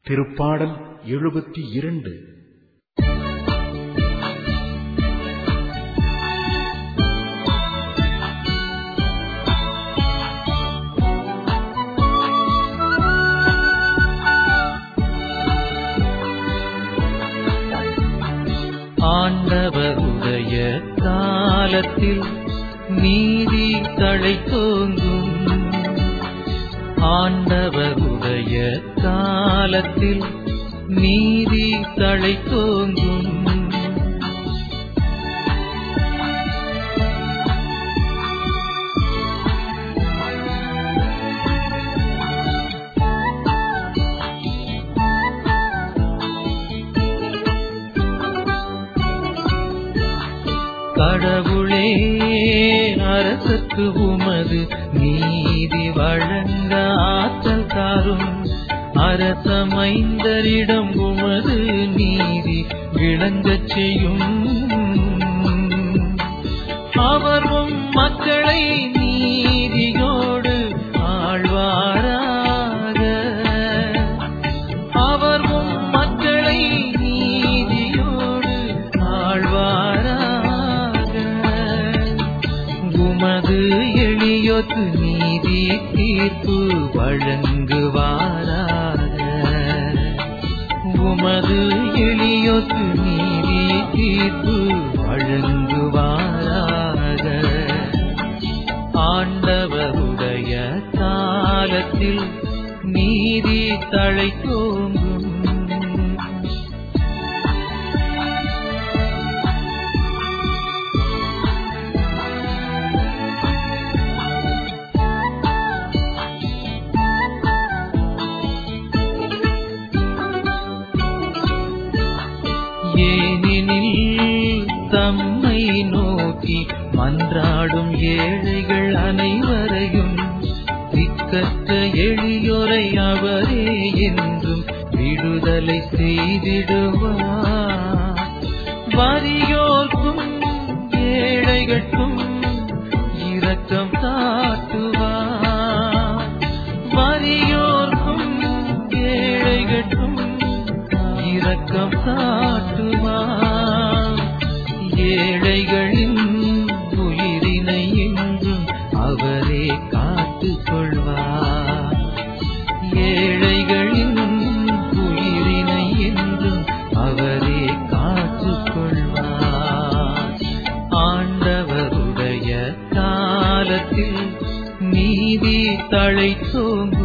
திருப்பாடல் எழுபத்தி இரண்டு ஆண்டவருடைய காலத்தில் நீதி தழைத்தோங்கும் ஆண்டவருடைய காலத்தில் நீதி தழைத்தோங்கும் கடவுளே அரசுக்கு உமது நீதி வழங்க ஆற்றல் தாரும் அரசமைந்தரிடம் உமது நீதி விளங்கச் செய்யும் அவரும் மக்களை நீதியோடு ஆழ்வாராக அவரும் மக்களை நீதியோடு ஆழ்வாராக உமது எளியோக்கு நீதி தீர்ப்பு வழங்குவாராக உமது எளியோக்கு நீதி தீர்ப்பு வழங்குவாராக ஆண்டவருடைய காலத்தில் நீதி தழைத்தோங்கும் ஏனெனில் தம்மை நோக்கி மன்றாடும் ஏழைகள் அனைவரையும் திக்கற்ற எளியோரை அவரே என்றும் விடுதலை செய்திடுவார் வறியோர்க்கும் ஏழைகட்கும் இரக்கம் காட்டுவார் வறியோர்க்கும் ஏழைகட்கும் இரக்கம் காட்டுவார் ஏழைகளின் உயிரினை என்றும் அவரே காத்துக் கொள்வார் ஏழைகளின் உயிரினை என்றும் அவரே காத்துக் கொள்வார் ஆண்டவருடைய காலத்தில் நீதி தழைத்தோங்கும்